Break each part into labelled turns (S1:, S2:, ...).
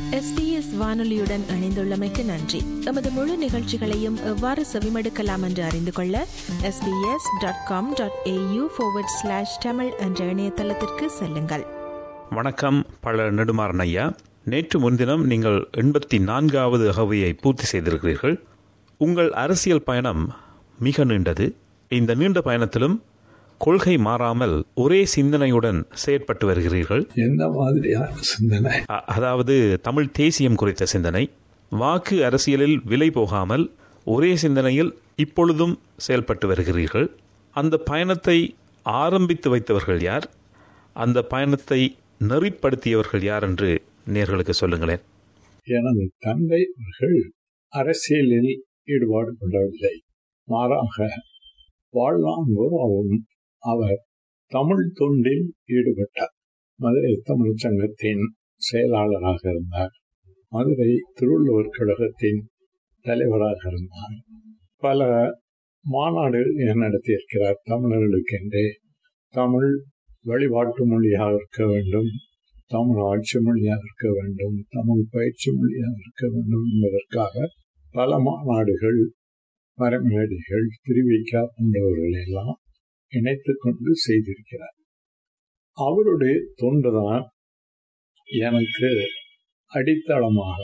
S1: SBS வானொலியுடன் இணைந்துள்ளமைக்கு நன்றி எமது முழு நிகழ்ச்சிகளையும் எவ்வாறு செவிமடுக்கலாம் என்று அறிந்து கொள்ள SBS dot com dot AU slash Tamil என்ற இணையதளத்திற்கு செல்லுங்கள்
S2: வணக்கம் பல நெடுமாறன் ஐயா நேற்று முன்தினம் நீங்கள் எண்பத்தி நான்காவது அகவையை பூர்த்தி செய்திருக்கிறீர்கள் உங்கள் அரசியல் பயணம் மிக நீண்டது இந்த நீண்ட பயணத்திலும் கொள்கை மாறாமல் ஒரே சிந்தனையுடன் செயற்பட்டு வருகிறீர்கள்
S3: எந்த மாதிரியான சிந்தனை
S2: அ- அதாவது தமிழ் தேசியம் குறித்த சிந்தனை வாக்கு அரசியலில் விலை போகாமல் ஒரே சிந்தனையில் இப்பொழுதும் செயல்பட்டு வருகிறீர்கள் அந்த பயணத்தை ஆரம்பித்து வைத்தவர்கள் யார் அந்த பயணத்தை நெறிப்படுத்தியவர்கள் யார் என்று நேர்களுக்கு சொல்லுங்களேன்
S3: எனது தந்தை அவர்கள் அரசியலில் ஈடுபாடு கொள்ளவில்லை மாறாக வாழ்நாள்தோறும் அவர் தமிழ் தொண்டில் ஈடுபட்டார் மதுரை தமிழ் சங்கத்தின் செயலாளராக இருந்தார் மதுரை திருவள்ளுவர் கழகத்தின் தலைவராக இருந்தார் பல மாநாடுகள் நடத்தியிருக்கிறார் தமிழர்களுக்கென்றே தமிழ் வழிபாட்டு மொழியாக இருக்க வேண்டும் தமிழ் ஆட்சி மொழியாக இருக்க வேண்டும் தமிழ் பயிற்சி மொழியாக இருக்க வேண்டும் என்பதற்காக பல மாநாடுகள் மரமேடிகள் திருவிக்கா போன்றவர்களை எல்லாம் இணைத்துக் கொண்டு செய்திருக்கிறார் அவருடைய தொண்டுதான் எனக்கு அடித்தளமாக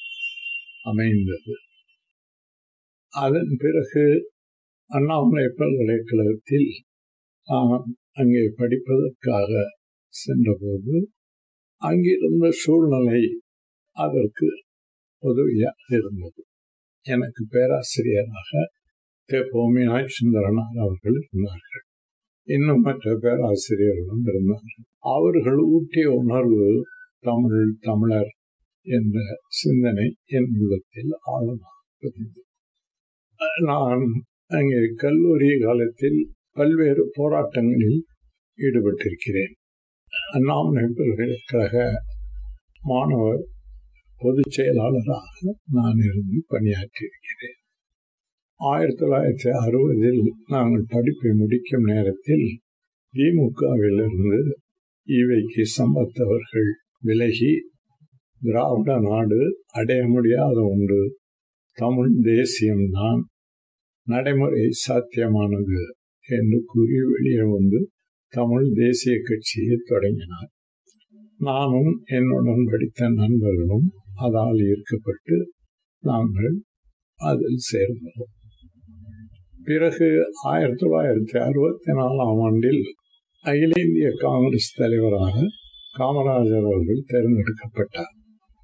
S3: அமைந்தது அதன் பிறகு அண்ணாமலை பல்கலைக்கழகத்தில் நான் அங்கே படிப்பதற்காக சென்றபோது அங்கிருந்த சூழ்நிலை அதற்கு உதவியாக இருந்தது எனக்கு பேராசிரியராக தெப்போ மீனாட்சி சுந்தரனார் அவர்கள் இருந்தார்கள் இன்னும் மற்ற பேராசிரியர்களும் இருந்தார்கள் அவர்கள் ஊட்டிய உணர்வு தமிழ் தமிழர் என்ற சிந்தனை என் உள்ளத்தில் ஆழமாக பதிந்தது நான் அங்கே கல்லூரி காலத்தில் பல்வேறு போராட்டங்களில் ஈடுபட்டிருக்கிறேன் அண்ணாமலை பல்கலைக்கழக மாணவர் பொதுச் செயலாளராக நான் இருந்து பணியாற்றியிருக்கிறேன் ஆயிரத்தி தொள்ளாயிரத்தி அறுபதில் நாங்கள் படிப்பை முடிக்கும் நேரத்தில் திமுகவிலிருந்து ஈவைக்கு சம்பத்தவர்கள் விலகி திராவிட நாடு அடைய முடியாத ஒன்று தமிழ் தேசியம்தான் நடைமுறை சாத்தியமானது என்று கூறி வெளியே வந்து தமிழ் தேசிய கட்சியை தொடங்கினார் நானும் என்னுடன் படித்த நண்பர்களும் அதால் ஈர்க்கப்பட்டு நாங்கள் அதில் சேர்ந்தோம் பிறகு ஆயிரத்தி தொள்ளாயிரத்தி அறுபத்தி நாலாம் ஆண்டில் அகில இந்திய காங்கிரஸ் தலைவராக காமராஜர் அவர்கள் தேர்ந்தெடுக்கப்பட்டார்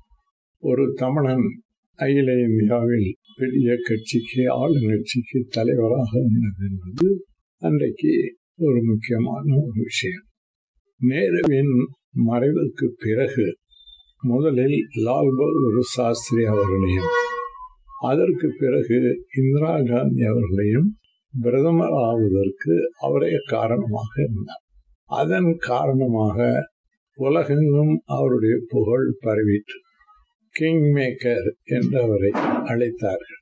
S3: ஒரு தமிழன் அகில இந்தியாவில் பெரிய கட்சிக்கு ஆளுங்கட்சிக்கு தலைவராக இருந்தது என்பது அன்றைக்கு ஒரு முக்கியமான ஒரு விஷயம் நேருவின் மறைவுக்கு பிறகு முதலில் லால் பகதூர் சாஸ்திரி அவர்களையும் அதற்கு பிறகு இந்திரா காந்தி அவர்களையும் பிரதமர் ஆவதற்கு அவரே காரணமாக இருந்தார் அதன் காரணமாக உலகெங்கும் அவருடைய புகழ் பரவிற்று கிங் மேக்கர் என்று அவரை அழைத்தார்கள்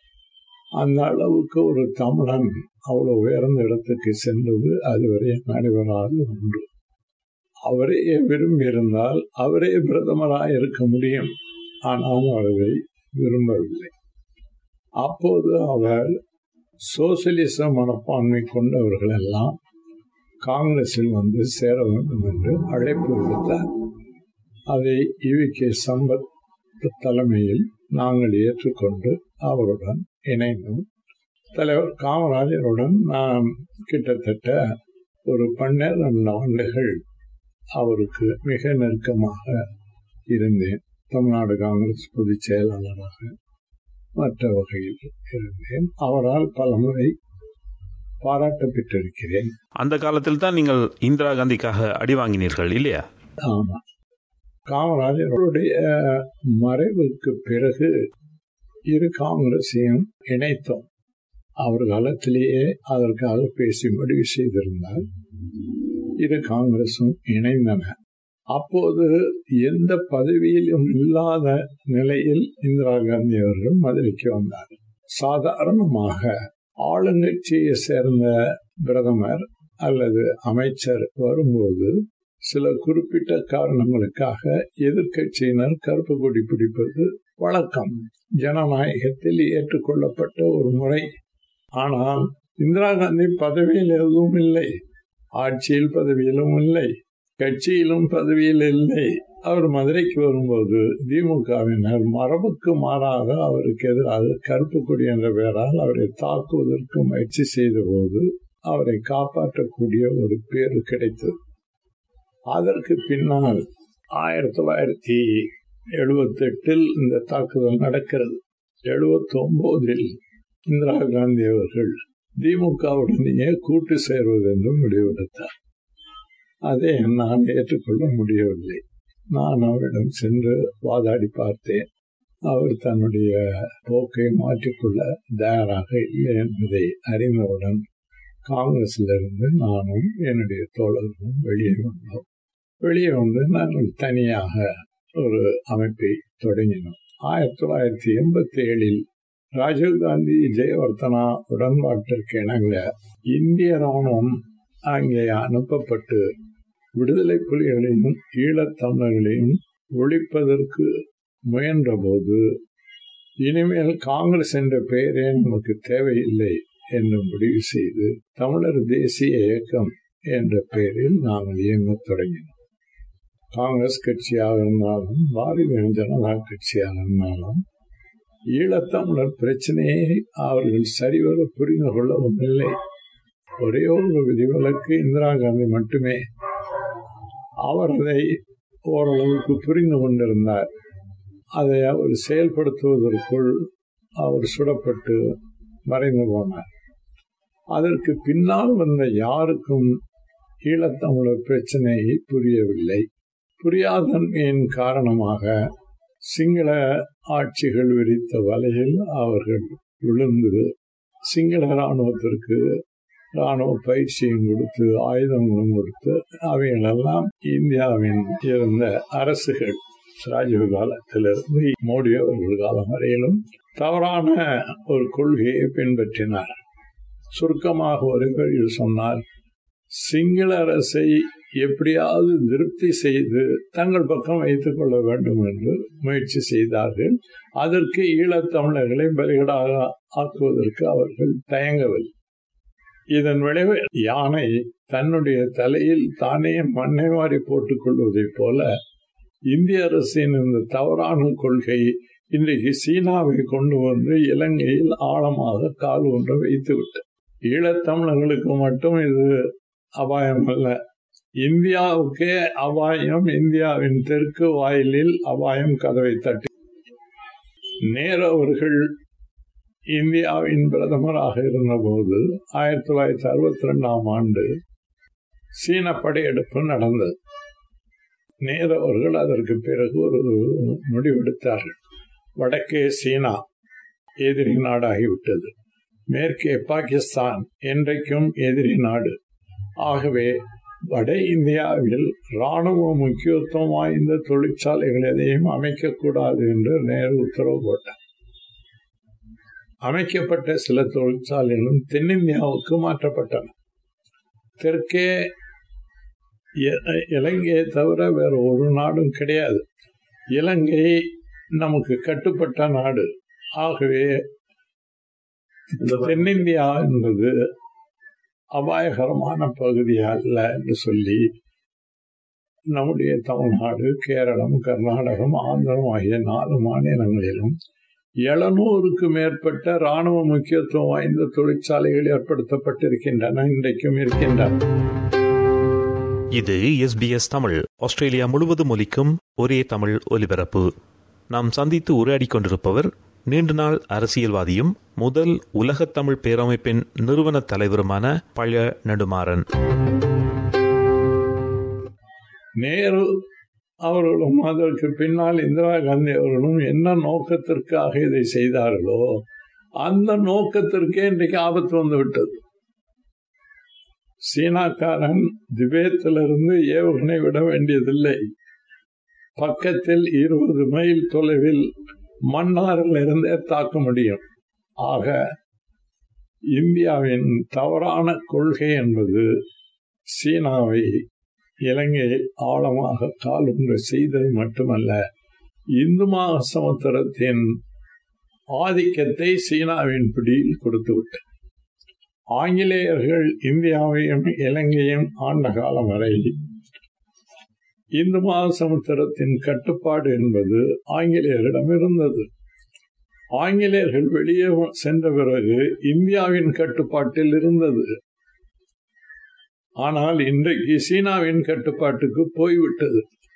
S3: அந்த அளவுக்கு ஒரு தமிழன் அவ்வளவு உயர்ந்த இடத்துக்கு சென்றது அதுவரை நடைபெறாத ஒன்று அவரே விரும்பியிருந்தால் அவரே பிரதமராக இருக்க முடியும் ஆனால் அவரை விரும்பவில்லை அப்போது அவர் சோசியலிச மனப்பான்மை கொண்டவர்கள் எல்லாம் காங்கிரஸில் வந்து சேர வேண்டும் என்று அழைப்பு விடுத்தார் அதை இவி கே சம்பத் தலைமையில் நாங்கள் ஏற்றுக்கொண்டு அவருடன் இணைந்தோம் தலைவர் காமராஜருடன் நான் கிட்டத்தட்ட ஒரு பன்னிரண்டு ஆண்டுகள் அவருக்கு மிக நெருக்கமாக இருந்தேன் தமிழ்நாடு காங்கிரஸ் பொதுச் செயலாளராக மற்ற வகையில் இருந்தேன் அவரால் பலமுறை பாராட்ட பெற்றிருக்கிறேன்
S2: அந்த காலத்தில் தான் நீங்கள் இந்திரா காந்திக்காக அடி வாங்கினீர்கள் இல்லையா
S3: ஆமா காமராஜருடைய மறைவுக்கு பிறகு இரு காங்கிரஸையும் இணைத்தோம் அவர் காலத்திலேயே அதற்காக பேசி முடிவு செய்திருந்தால் இரு காங்கிரசும் இணைந்தன அப்போது எந்த பதவியிலும் இல்லாத நிலையில் இந்திரா காந்தி அவர்கள் மதுரைக்கு வந்தார் சாதாரணமாக ஆளுங்கட்சியை சேர்ந்த பிரதமர் அல்லது அமைச்சர் வரும்போது சில குறிப்பிட்ட காரணங்களுக்காக எதிர்க்கட்சியினர் கருப்பு கொடி பிடிப்பது வழக்கம் ஜனநாயகத்தில் ஏற்றுக்கொள்ளப்பட்ட ஒரு முறை ஆனால் இந்திரா காந்தி பதவியில் எதுவும் இல்லை ஆட்சியில் பதவியிலும் இல்லை கட்சியிலும் பதவியில் இல்லை அவர் மதுரைக்கு வரும்போது திமுகவினர் மரபுக்கு மாறாக அவருக்கு எதிராக கருப்பு கொடி என்ற பெயரால் அவரை தாக்குவதற்கு முயற்சி செய்த போது அவரை காப்பாற்றக்கூடிய ஒரு பேரு கிடைத்தது அதற்கு பின்னால் ஆயிரத்தி தொள்ளாயிரத்தி எழுபத்தி எட்டில் இந்த தாக்குதல் நடக்கிறது எழுபத்தி ஒன்பதில் இந்திரா காந்தி அவர்கள் திமுகவுடனேயே கூட்டு சேர்வது என்று முடிவெடுத்தார் அதை என்னால் ஏற்றுக்கொள்ள முடியவில்லை நான் அவரிடம் சென்று வாதாடி பார்த்தேன் அவர் தன்னுடைய போக்கை மாற்றிக்கொள்ள தயாராக இல்லை என்பதை அறிந்தவுடன் காங்கிரஸிலிருந்து நானும் என்னுடைய தோழர்களும் வெளியே வந்தோம் வெளியே வந்து நாங்கள் தனியாக ஒரு அமைப்பை தொடங்கினோம் ஆயிரத்தி தொள்ளாயிரத்தி எண்பத்தி ஏழில் ராஜீவ்காந்தி ஜெயவர்த்தனா உடன்பாட்டிற்கு இணங்க இந்திய ராணுவம் அங்கே அனுப்பப்பட்டு விடுதலை புலிகளையும் ஈழத்தமிழர்களையும் ஒழிப்பதற்கு முயன்றபோது இனிமேல் காங்கிரஸ் என்ற பெயரே நமக்கு தேவையில்லை என்று முடிவு செய்து தமிழர் தேசிய இயக்கம் என்ற பெயரில் நாங்கள் இயங்கத் தொடங்கினோம் காங்கிரஸ் கட்சியாக இருந்தாலும் பாரதிய ஜனதா கட்சியாக இருந்தாலும் ஈழத்தமிழர் பிரச்சனையை அவர்கள் சரிவர புரிந்து கொள்ளவும் இல்லை ஒரே ஒரு விதிவிலக்கு இந்திரா காந்தி மட்டுமே அவர் அதை ஓரளவுக்கு புரிந்து கொண்டிருந்தார் அதை அவர் செயல்படுத்துவதற்குள் அவர் சுடப்பட்டு மறைந்து போனார் அதற்கு பின்னால் வந்த யாருக்கும் ஈழத்தமிழர் பிரச்சனையை புரியவில்லை புரியாதன்மையின் காரணமாக சிங்கள ஆட்சிகள் விரித்த வலையில் அவர்கள் விழுந்து சிங்கள இராணுவத்திற்கு இராணுவ பயிற்சியும் கொடுத்து ஆயுதங்களும் கொடுத்து அவைகளெல்லாம் இந்தியாவின் இருந்த அரசுகள் ராஜீவ் காலத்திலிருந்து மோடி அவர்கள் காலம் வரையிலும் தவறான ஒரு கொள்கையை பின்பற்றினார் சுருக்கமாக ஒரு வழியில் சொன்னால் சிங்கள அரசை எப்படியாவது திருப்தி செய்து தங்கள் பக்கம் வைத்துக் கொள்ள வேண்டும் என்று முயற்சி செய்தார்கள் அதற்கு ஈழத்தமிழர்களை பலிகடாக ஆக்குவதற்கு அவர்கள் தயங்கவில்லை இதன் விளைவு யானை தன்னுடைய தலையில் தானே மண்ணை மாறி போட்டுக் கொள்வதைப் போல இந்திய அரசின் இந்த தவறான கொள்கை இன்றைக்கு சீனாவை கொண்டு வந்து இலங்கையில் ஆழமாக கால் ஒன்று வைத்துவிட்டு ஈழத்தமிழர்களுக்கு மட்டும் இது அபாயம் அல்ல இந்தியாவுக்கே அபாயம் இந்தியாவின் தெற்கு வாயிலில் அபாயம் கதவை தட்டி நேரு அவர்கள் இந்தியாவின் பிரதமராக இருந்தபோது ஆயிரத்தி தொள்ளாயிரத்தி அறுபத்தி ரெண்டாம் ஆண்டு சீன படையெடுப்பு நடந்தது நேரு அவர்கள் அதற்கு பிறகு ஒரு முடிவெடுத்தார்கள் வடக்கே சீனா எதிரி நாடாகிவிட்டது மேற்கே பாகிஸ்தான் என்றைக்கும் எதிரி நாடு ஆகவே வட இந்தியாவில் ராணுவ முக்கியத்துவம் வாய்ந்த தொழிற்சாலைகள் எதையும் அமைக்கக்கூடாது என்று நேரு உத்தரவு போட்டார் அமைக்கப்பட்ட சில தொழிற்சாலைகளும் தென்னிந்தியாவுக்கு மாற்றப்பட்டன தெற்கே இலங்கையை தவிர வேற ஒரு நாடும் கிடையாது இலங்கை நமக்கு கட்டுப்பட்ட நாடு ஆகவே தென்னிந்தியா என்பது அபாயகரமான பகுதி அல்ல என்று சொல்லி நம்முடைய தமிழ்நாடு கேரளம் கர்நாடகம் ஆந்திரம் ஆகிய நாலு மாநிலங்களிலும் எழுநூறுக்கு மேற்பட்ட ராணுவ முக்கியத்துவம் வாய்ந்த தொழிற்சாலைகள் ஏற்படுத்தப்பட்டிருக்கின்றன இன்றைக்கும் இருக்கின்றன
S2: இது எஸ்பிஎஸ் தமிழ் ஆஸ்திரேலியா முழுவதும் ஒலிக்கும் ஒரே தமிழ் ஒலிபரப்பு நாம் சந்தித்து உரையாடிக் கொண்டிருப்பவர் நீண்ட நாள் அரசியல்வாதியும் முதல் உலகத் தமிழ் பேரமைப்பின் நிறுவன தலைவருமான பழ நெடுமாறன்
S3: நேரு அவர்களும் அதற்கு பின்னால் இந்திரா காந்தி அவர்களும் என்ன நோக்கத்திற்காக இதை செய்தார்களோ அந்த நோக்கத்திற்கே இன்றைக்கு ஆபத்து வந்து விட்டது சீனாக்காரன் திபேத்திலிருந்து ஏவுகணை விட வேண்டியதில்லை பக்கத்தில் இருபது மைல் தொலைவில் மன்னாரில் இருந்தே தாக்க முடியும் ஆக இந்தியாவின் தவறான கொள்கை என்பது சீனாவை இலங்கையை ஆழமாக காலுன்ற செய்தது மட்டுமல்ல இந்து மகாசமுத்திரத்தின் ஆதிக்கத்தை சீனாவின் பிடியில் கொடுத்து விட்டது ஆங்கிலேயர்கள் இந்தியாவையும் இலங்கையும் ஆண்ட காலம் வரை இந்து மகாசமுத்திரத்தின் கட்டுப்பாடு என்பது ஆங்கிலேயரிடம் இருந்தது ஆங்கிலேயர்கள் வெளியே சென்ற பிறகு இந்தியாவின் கட்டுப்பாட்டில் இருந்தது ஆனால் இன்றைக்கு சீனாவின் கட்டுப்பாட்டுக்கு போய்விட்டது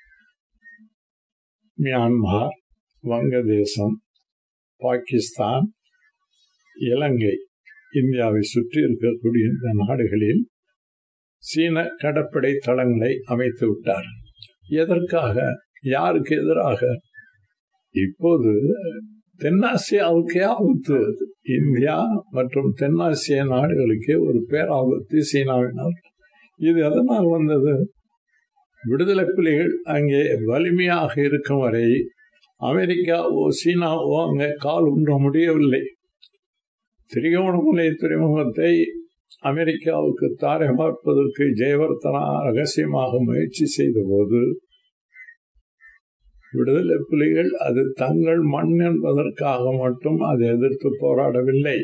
S3: மியான்மார் வங்கதேசம் பாகிஸ்தான் இலங்கை இந்தியாவை சுற்றி இருக்கக்கூடிய இந்த நாடுகளில் சீன கடற்படை தளங்களை அமைத்து விட்டார் எதற்காக யாருக்கு எதிராக இப்போது தென்னாசியாவுக்கே ஆபத்து இந்தியா மற்றும் தென்னாசிய நாடுகளுக்கே ஒரு பேராபத்து சீனாவினால் இது எதனால் வந்தது விடுதலை புலிகள் அங்கே வலிமையாக இருக்கும் வரை அமெரிக்காவோ சீனாவோ அங்கே கால் ஊன்ற முடியவில்லை திரிகோணமலை துறைமுகத்தை அமெரிக்காவுக்கு தாரை பார்ப்பதற்கு ஜெயவர்த்தனா ரகசியமாக முயற்சி செய்த போது விடுதலை புலிகள் அது தங்கள் மண் என்பதற்காக மட்டும் அதை எதிர்த்து போராடவில்லை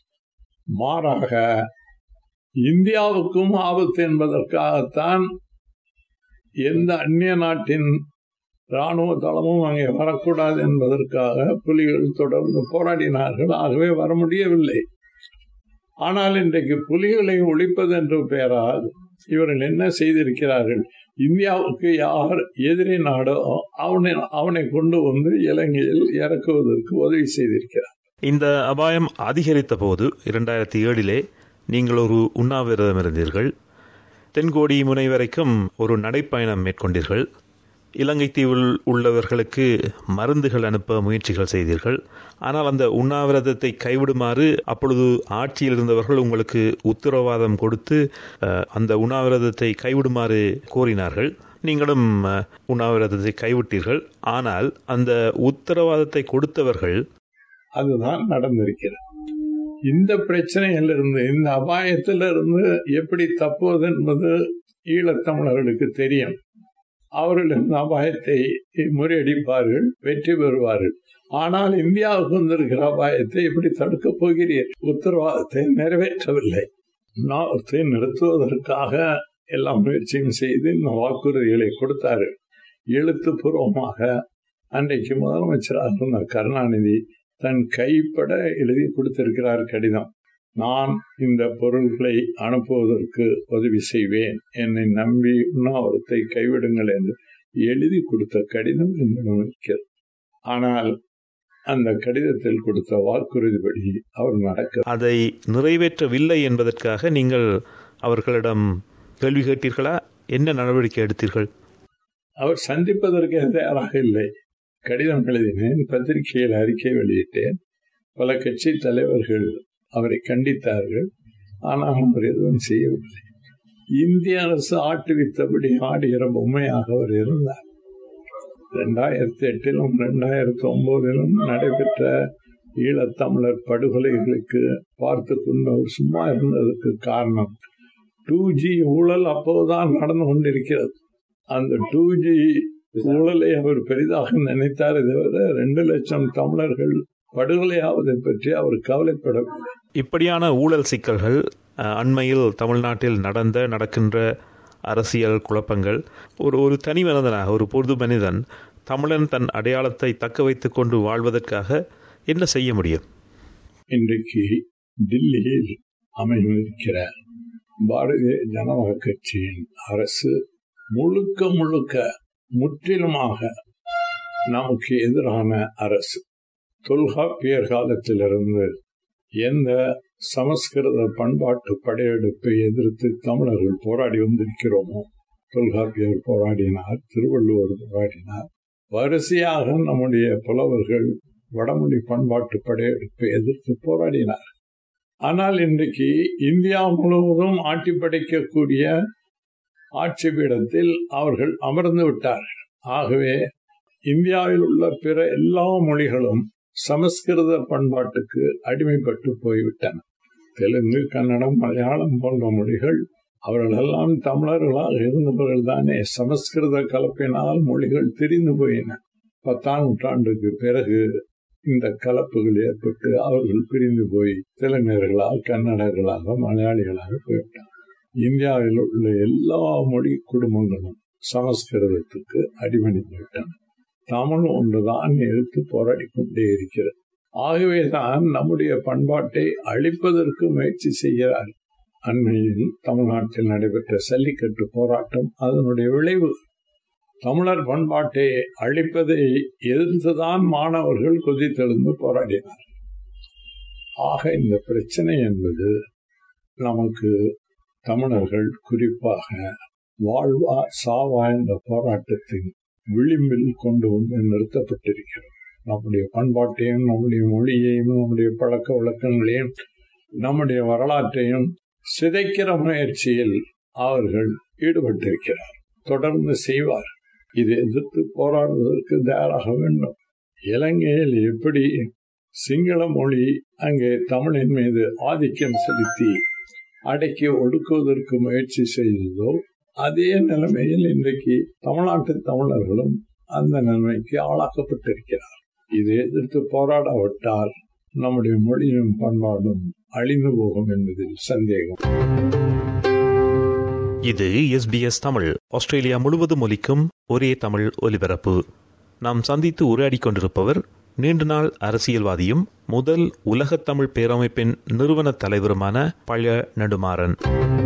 S3: மாறாக இந்தியாவுக்கும் ஆபத்து என்பதற்காகத்தான் எந்த அந்நிய நாட்டின் இராணுவ தளமும் அங்கே வரக்கூடாது என்பதற்காக புலிகள் தொடர்ந்து போராடினார்கள் ஆகவே வர முடியவில்லை ஆனால் இன்றைக்கு புலிகளை ஒழிப்பது என்ற பெயரால் இவர்கள் என்ன செய்திருக்கிறார்கள் இந்தியாவுக்கு யார் எதிரி நாடோ அவனை அவனை கொண்டு வந்து இலங்கையில் இறக்குவதற்கு உதவி செய்திருக்கிறார்
S2: இந்த அபாயம் அதிகரித்த போது இரண்டாயிரத்தி ஏழிலே நீங்கள் ஒரு உண்ணாவிரதம் இருந்தீர்கள் தென்கோடி முனை வரைக்கும் ஒரு நடைப்பயணம் மேற்கொண்டீர்கள் இலங்கை தீவில் உள்ளவர்களுக்கு மருந்துகள் அனுப்ப முயற்சிகள் செய்தீர்கள் ஆனால் அந்த உண்ணாவிரதத்தை கைவிடுமாறு அப்பொழுது ஆட்சியில் இருந்தவர்கள் உங்களுக்கு உத்தரவாதம் கொடுத்து அந்த உண்ணாவிரதத்தை கைவிடுமாறு கோரினார்கள் நீங்களும் உண்ணாவிரதத்தை கைவிட்டீர்கள் ஆனால் அந்த உத்தரவாதத்தை கொடுத்தவர்கள்
S3: அதுதான் நடந்திருக்கிறது இந்த பிரச்சனையிலிருந்து இந்த அபாயத்திலிருந்து எப்படி தப்புவது என்பது ஈழத்தமிழர்களுக்கு தெரியும் அவர்கள் இந்த அபாயத்தை முறியடிப்பார்கள் வெற்றி பெறுவார்கள் ஆனால் இந்தியாவுக்கு வந்திருக்கிற அபாயத்தை எப்படி தடுக்கப் போகிறீர் உத்தரவாதத்தை நிறைவேற்றவில்லை உண்ணாவிரத்தை நிறுத்துவதற்காக எல்லா முயற்சியும் செய்து இந்த வாக்குறுதிகளை கொடுத்தார்கள் எழுத்துப்பூர்வமாக அன்றைக்கு முதலமைச்சராக இருந்த கருணாநிதி தன் கைப்பட எழுதி கொடுத்திருக்கிறார் கடிதம் நான் இந்த பொருள்களை அனுப்புவதற்கு உதவி செய்வேன் என்னை நம்பி உண்ணாவிரத்தை கைவிடுங்கள் என்று எழுதி கொடுத்த கடிதம் என்னிடம் இருக்கிறது ஆனால் அந்த கடிதத்தில் கொடுத்த வாக்குறுதிப்படி அவர் நடக்க
S2: அதை நிறைவேற்றவில்லை என்பதற்காக நீங்கள் அவர்களிடம் கேள்வி கேட்டீர்களா என்ன நடவடிக்கை எடுத்தீர்கள்
S3: அவர் சந்திப்பதற்கு தயாராக இல்லை கடிதம் எழுதினேன் பத்திரிகையில் அறிக்கை வெளியிட்டேன் பல கட்சி தலைவர்கள் அவரை கண்டித்தார்கள் ஆனால் அவர் எதுவும் செய்யவில்லை இந்திய அரசு ஆட்டுவித்தபடி ஆடுகிற பொம்மையாக அவர் இருந்தார் ரெண்டாயிரத்தி எட்டிலும் ரெண்டாயிரத்தி ஒன்பதிலும் நடைபெற்ற ஈழத்தமிழர் படுகொலைகளுக்கு பார்த்து கொண்டு அவர் சும்மா இருந்ததுக்கு காரணம் டூ ஜி ஊழல் அப்போதுதான் நடந்து கொண்டிருக்கிறது அந்த டூ ஜி ஊழலை அவர் பெரிதாக நினைத்தார் தவிர ரெண்டு லட்சம் தமிழர்கள் படுகொலையாவதை பற்றி அவர் கவலைப்படவில்லை
S2: இப்படியான ஊழல் சிக்கல்கள் அண்மையில் தமிழ்நாட்டில் நடந்த நடக்கின்ற அரசியல் குழப்பங்கள் ஒரு ஒரு தனி மனிதனாக ஒரு பொது மனிதன் தமிழன் தன் அடையாளத்தை தக்க வைத்துக் கொண்டு வாழ்வதற்காக என்ன செய்ய முடியும்
S3: இன்றைக்கு டில்லியில் அமைந்திருக்கிற பாரதிய ஜனதா கட்சியின் அரசு முழுக்க முழுக்க முற்றிலுமாக நமக்கு எதிரான அரசு தொல்காப்பியர் காலத்திலிருந்து எந்த சமஸ்கிருத பண்பாட்டு படையெடுப்பை எதிர்த்து தமிழர்கள் போராடி வந்திருக்கிறோமோ தொல்காப்பியர் போராடினார் திருவள்ளுவர் போராடினார் வரிசையாக நம்முடைய புலவர்கள் வடமொழி பண்பாட்டு படையெடுப்பை எதிர்த்து போராடினார் ஆனால் இன்றைக்கு இந்தியா முழுவதும் ஆட்டி படைக்கக்கூடிய ஆட்சி பீடத்தில் அவர்கள் அமர்ந்து விட்டார்கள் ஆகவே இந்தியாவில் உள்ள பிற எல்லா மொழிகளும் சமஸ்கிருத பண்பாட்டுக்கு அடிமைப்பட்டு போய்விட்டன தெலுங்கு கன்னடம் மலையாளம் போன்ற மொழிகள் அவர்களெல்லாம் தமிழர்களாக இருந்தவர்கள் தானே சமஸ்கிருத கலப்பினால் மொழிகள் தெரிந்து போயின பத்தாம் நூற்றாண்டுக்கு பிறகு இந்த கலப்புகள் ஏற்பட்டு அவர்கள் பிரிந்து போய் தெலுங்கர்களாக கன்னடர்களாக மலையாளிகளாக போய்விட்டார் இந்தியாவில் உள்ள எல்லா மொழி குடும்பங்களும் சமஸ்கிருதத்துக்கு அடிமணிந்து விட்டன தமிழ் ஒன்றுதான் எடுத்து போராடி கொண்டே இருக்கிறது ஆகவேதான் நம்முடைய பண்பாட்டை அழிப்பதற்கு முயற்சி செய்கிறார் அண்மையில் தமிழ்நாட்டில் நடைபெற்ற சல்லிக்கட்டு போராட்டம் அதனுடைய விளைவு தமிழர் பண்பாட்டை அழிப்பதை எதிர்த்துதான் மாணவர்கள் கொதித்தெழுந்து போராடினார் ஆக இந்த பிரச்சனை என்பது நமக்கு தமிழர்கள் குறிப்பாக வாழ்வா சாவா என்ற போராட்டத்தின் விளிம்பில் கொண்டு வந்து நிறுத்தப்பட்டிருக்கிறோம் நம்முடைய பண்பாட்டையும் நம்முடைய மொழியையும் நம்முடைய பழக்க வழக்கங்களையும் நம்முடைய வரலாற்றையும் சிதைக்கிற முயற்சியில் அவர்கள் ஈடுபட்டிருக்கிறார் தொடர்ந்து செய்வார் இதை எதிர்த்து போராடுவதற்கு தயாராக வேண்டும் இலங்கையில் எப்படி சிங்கள மொழி அங்கே தமிழின் மீது ஆதிக்கம் செலுத்தி அடக்கி ஒடுக்குவதற்கு முயற்சி செய்ததோ அதே நிலைமையில் இன்றைக்கு தமிழ்நாட்டு தமிழர்களும் அந்த நிலைமைக்கு ஆளாக்கப்பட்டிருக்கிறார் இதை எதிர்த்து போராடாவிட்டால் நம்முடைய மொழியும் பண்பாடும் அழிந்து போகும் என்பதில் சந்தேகம்
S2: இது எஸ்பிஎஸ் தமிழ் ஆஸ்திரேலியா முழுவதும் ஒலிக்கும் ஒரே தமிழ் ஒலிபரப்பு நாம் சந்தித்து உரையாடிக் கொண்டிருப்பவர் நீண்ட நாள் அரசியல்வாதியும் முதல் உலகத் தமிழ் பேரமைப்பின் நிறுவன தலைவருமான பழ நெடுமாறன்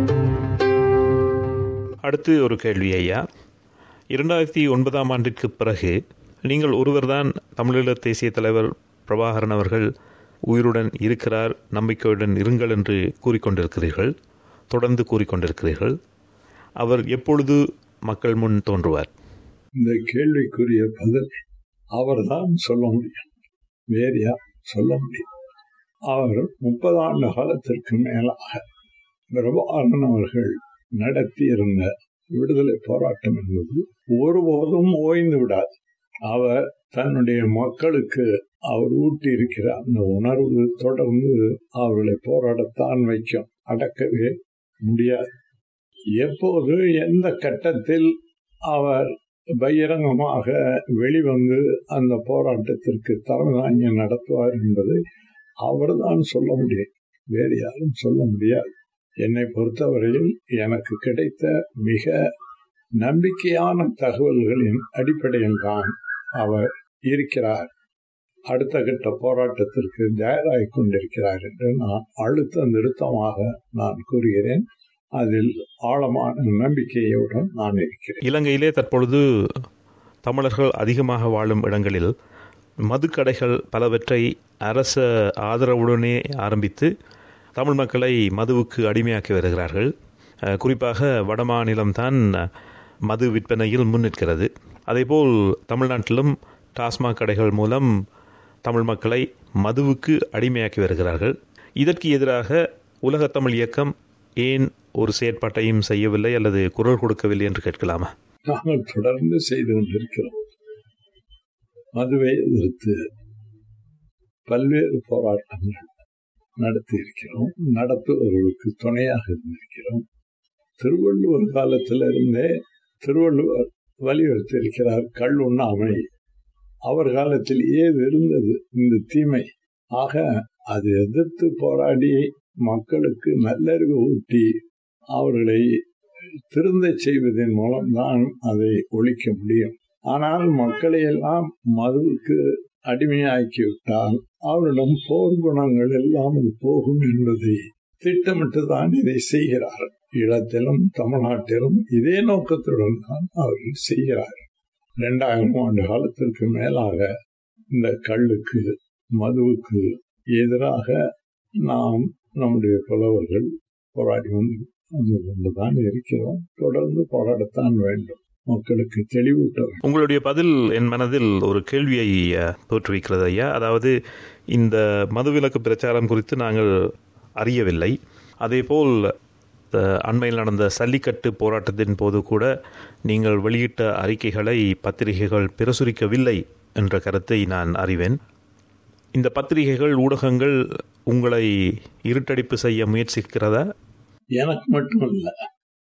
S2: அடுத்து ஒரு கேள்வி ஐயா இரண்டாயிரத்தி ஒன்பதாம் ஆண்டிற்கு பிறகு நீங்கள் ஒருவர்தான் தமிழீழ தேசிய தலைவர் பிரபாகரன் அவர்கள் உயிருடன் இருக்கிறார் நம்பிக்கையுடன் இருங்கள் என்று கூறிக்கொண்டிருக்கிறீர்கள் தொடர்ந்து கூறிக்கொண்டிருக்கிறீர்கள் அவர் எப்பொழுது மக்கள் முன் தோன்றுவார்
S3: இந்த கேள்விக்குரிய பதில் அவர்தான் சொல்ல முடியும் வேறு யார் சொல்ல முடியும் அவர் முப்பது ஆண்டு காலத்திற்கு மேலாக பிரபாகரன் அவர்கள் நடத்தியிருந்த விடுதலை போராட்டம் என்பது ஒருபோதும் ஓய்ந்து விடாது அவர் தன்னுடைய மக்களுக்கு அவர் ஊட்டி இருக்கிற அந்த உணர்வு தொடர்ந்து அவர்களை போராடத்தான் வைக்கும் அடக்கவே முடியாது எப்போது எந்த கட்டத்தில் அவர் பகிரங்கமாக வெளிவந்து அந்த போராட்டத்திற்கு தலைமை நடத்துவார் என்பதை அவர்தான் சொல்ல முடியும் வேறு யாரும் சொல்ல முடியாது என்னை பொறுத்தவரையில் எனக்கு கிடைத்த மிக நம்பிக்கையான தகவல்களின் அடிப்படையில் தான் அவர் இருக்கிறார் அடுத்த கட்ட போராட்டத்திற்கு தயாராகி கொண்டிருக்கிறார் என்று நான் அழுத்த நிறுத்தமாக நான் கூறுகிறேன் அதில் ஆழமான நம்பிக்கையுடன் நான் இருக்கிறேன்
S2: இலங்கையிலே தற்பொழுது தமிழர்கள் அதிகமாக வாழும் இடங்களில் மதுக்கடைகள் பலவற்றை அரச ஆதரவுடனே ஆரம்பித்து தமிழ் மக்களை மதுவுக்கு அடிமையாக்கி வருகிறார்கள் குறிப்பாக வடமாநிலம்தான் மது விற்பனையில் முன்னிற்கிறது அதேபோல் தமிழ்நாட்டிலும் டாஸ்மாக் கடைகள் மூலம் தமிழ் மக்களை மதுவுக்கு அடிமையாக்கி வருகிறார்கள் இதற்கு எதிராக உலகத்தமிழ் இயக்கம் ஏன் ஒரு செயற்பாட்டையும் செய்யவில்லை அல்லது குரல் கொடுக்கவில்லை என்று கேட்கலாமா
S3: நாங்கள் தொடர்ந்து செய்து கொண்டிருக்கிறோம் மதுவை எதிர்த்து பல்வேறு போராட்டங்கள் நடத்தி இருக்கிறோம் நடத்துவர்களுக்கு துணையாக இருந்திருக்கிறோம் திருவள்ளுவர் காலத்திலிருந்தே திருவள்ளுவர் வலியுறுத்தி இருக்கிறார் கல் உண்ணாமை அவர் காலத்தில் ஏது இருந்தது இந்த தீமை ஆக அதை எதிர்த்து போராடி மக்களுக்கு நல்லறிவு ஊட்டி அவர்களை திருந்த செய்வதன் மூலம்தான் அதை ஒழிக்க முடியும் ஆனால் மக்களை எல்லாம் மதுவுக்கு அடிமையாக்கிவிட்டால் அவரிடம் போர் குணங்கள் இல்லாமல் போகும் என்பதை திட்டமிட்டுதான் இதை செய்கிறார் ஈழத்திலும் தமிழ்நாட்டிலும் இதே நோக்கத்துடன் தான் அவர்கள் செய்கிறார்கள் இரண்டாயிரம் ஆண்டு காலத்திற்கு மேலாக இந்த கல்லுக்கு மதுவுக்கு எதிராக நாம் நம்முடைய புலவர்கள் போராடி வந்து கொண்டுதான் இருக்கிறோம் தொடர்ந்து போராடத்தான் வேண்டும் மக்களுக்கு தெளிவூட்ட வேண்டும்
S2: உங்களுடைய பதில் என் மனதில் ஒரு கேள்வியை தோற்றுவிக்கிறது ஐயா அதாவது இந்த மதுவிலக்கு பிரச்சாரம் குறித்து நாங்கள் அறியவில்லை அதேபோல் அண்மையில் நடந்த சல்லிக்கட்டு போராட்டத்தின் போது கூட நீங்கள் வெளியிட்ட அறிக்கைகளை பத்திரிகைகள் பிரசுரிக்கவில்லை என்ற கருத்தை நான் அறிவேன் இந்த பத்திரிகைகள் ஊடகங்கள் உங்களை இருட்டடிப்பு செய்ய முயற்சிக்கிறதா
S3: எனக்கு மட்டும் இல்ல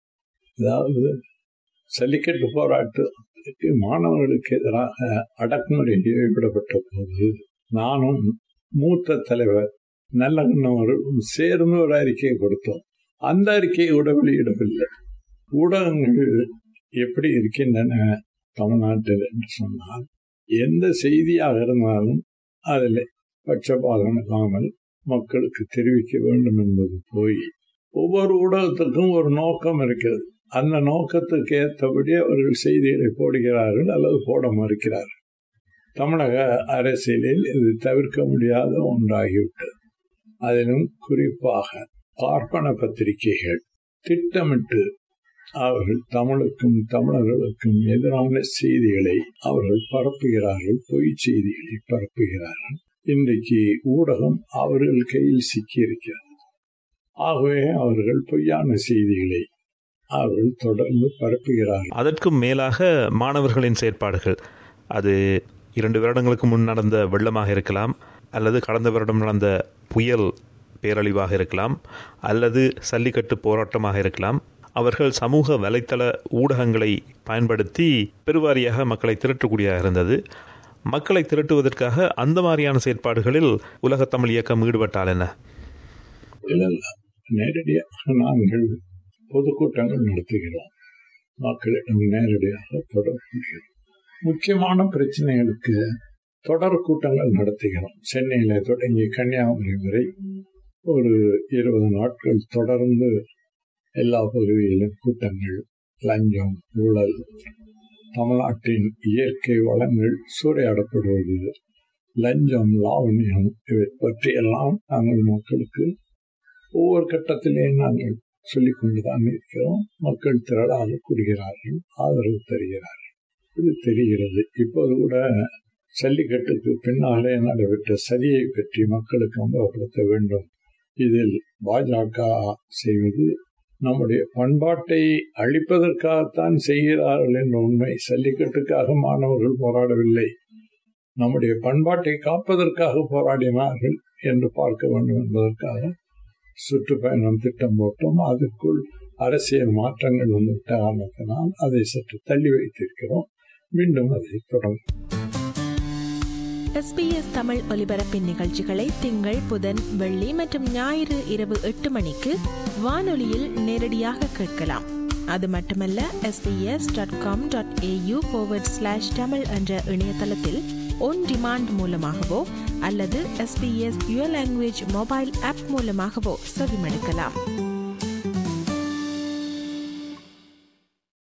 S3: அதாவது சல்லிக்கட்டு போராட்டத்துக்கு மாணவர்களுக்கு எதிராக அடக்குமுறை விடப்பட்ட போது நானும் மூத்த தலைவர் நல்லவர்களும் சேர்ந்து ஒரு அறிக்கையை கொடுத்தோம் அந்த அறிக்கையை கூட வெளியிடவில்லை ஊடகங்கள் எப்படி இருக்கின்றன தமிழ்நாட்டில் என்று சொன்னால் எந்த செய்தியாக இருந்தாலும் அதில் பட்சபாதம் இல்லாமல் மக்களுக்கு தெரிவிக்க வேண்டும் என்பது போய் ஒவ்வொரு ஊடகத்துக்கும் ஒரு நோக்கம் இருக்கிறது அந்த நோக்கத்துக்கு ஏற்றபடி அவர்கள் செய்திகளை போடுகிறார்கள் அல்லது போட மறுக்கிறார்கள் தமிழக அரசியலில் இது தவிர்க்க முடியாத ஒன்றாகிவிட்டது அதிலும் குறிப்பாக பார்ப்பன பத்திரிகைகள் திட்டமிட்டு அவர்கள் தமிழுக்கும் தமிழர்களுக்கும் எதிரான செய்திகளை அவர்கள் பரப்புகிறார்கள் பொய் செய்திகளை பரப்புகிறார்கள் இன்றைக்கு ஊடகம் அவர்கள் கையில் சிக்கியிருக்கிறது ஆகவே அவர்கள் பொய்யான செய்திகளை அவர்கள் தொடர்ந்து பரப்புகிறார்கள்
S2: அதற்கும் மேலாக மாணவர்களின் செயற்பாடுகள் அது இரண்டு வருடங்களுக்கு முன் நடந்த வெள்ளமாக இருக்கலாம் அல்லது கடந்த வருடம் நடந்த புயல் பேரழிவாக இருக்கலாம் அல்லது சல்லிக்கட்டு போராட்டமாக இருக்கலாம் அவர்கள் சமூக வலைத்தள ஊடகங்களை பயன்படுத்தி பெருவாரியாக மக்களை திரட்டக்கூடியதாக இருந்தது மக்களை திரட்டுவதற்காக அந்த மாதிரியான செயற்பாடுகளில் உலக தமிழ் இயக்கம் ஈடுபட்டால் என்ன
S3: நேரடியாக நாங்கள் பொதுக்கூட்டங்கள் நடத்துகிறோம் மக்களிடம் நேரடியாக தொடர்பு முக்கியமான பிரச்சனைகளுக்கு தொடர் கூட்டங்கள் நடத்துகிறோம் சென்னையில் தொடங்கி கன்னியாகுமரி வரை ஒரு இருபது நாட்கள் தொடர்ந்து எல்லா பகுதியிலும் கூட்டங்கள் லஞ்சம் ஊழல் தமிழ்நாட்டின் இயற்கை வளங்கள் சூறையாடப்படுவது லஞ்சம் லாவண்யம் இவை பற்றியெல்லாம் நாங்கள் மக்களுக்கு ஒவ்வொரு கட்டத்திலேயும் நாங்கள் சொல்லிக் கொண்டுதான் இருக்கிறோம் மக்கள் திரளாக கூடுகிறார்கள் ஆதரவு தருகிறார்கள் இது தெரிகிறது இப்போது கூட ஜல்லிக்கட்டுக்கு பின்னாலே நடைபெற்ற சதியை பற்றி மக்களுக்கு அம்பலப்படுத்த வேண்டும் இதில் பாஜக செய்வது நம்முடைய பண்பாட்டை அழிப்பதற்காகத்தான் செய்கிறார்கள் என்ற உண்மை சல்லிக்கட்டுக்காக மாணவர்கள் போராடவில்லை நம்முடைய பண்பாட்டை காப்பதற்காக போராடினார்கள் என்று பார்க்க வேண்டும் என்பதற்காக சுற்றுப்பயணம் திட்டம் போட்டோம் அதற்குள் அரசியல் மாற்றங்கள் வந்துவிட்ட காரணத்தினால் அதை சற்று தள்ளி வைத்திருக்கிறோம் மீண்டும் அதை தொடங்கும்
S1: எஸ்பிஎஸ் தமிழ் ஒலிபரப்பின் நிகழ்ச்சிகளை திங்கள் புதன் வெள்ளி மற்றும் ஞாயிறு இரவு எட்டு மணிக்கு வானொலியில் நேரடியாக கேட்கலாம் அது மட்டுமல்ல SBS dot com dot AU forward slash Tamil என்ற இணையதளத்தில் ஒன் டிமாண்ட் மூலமாகவோ அல்லது SBS your language mobile app மூலமாகவோ செவிமடுக்கலாம்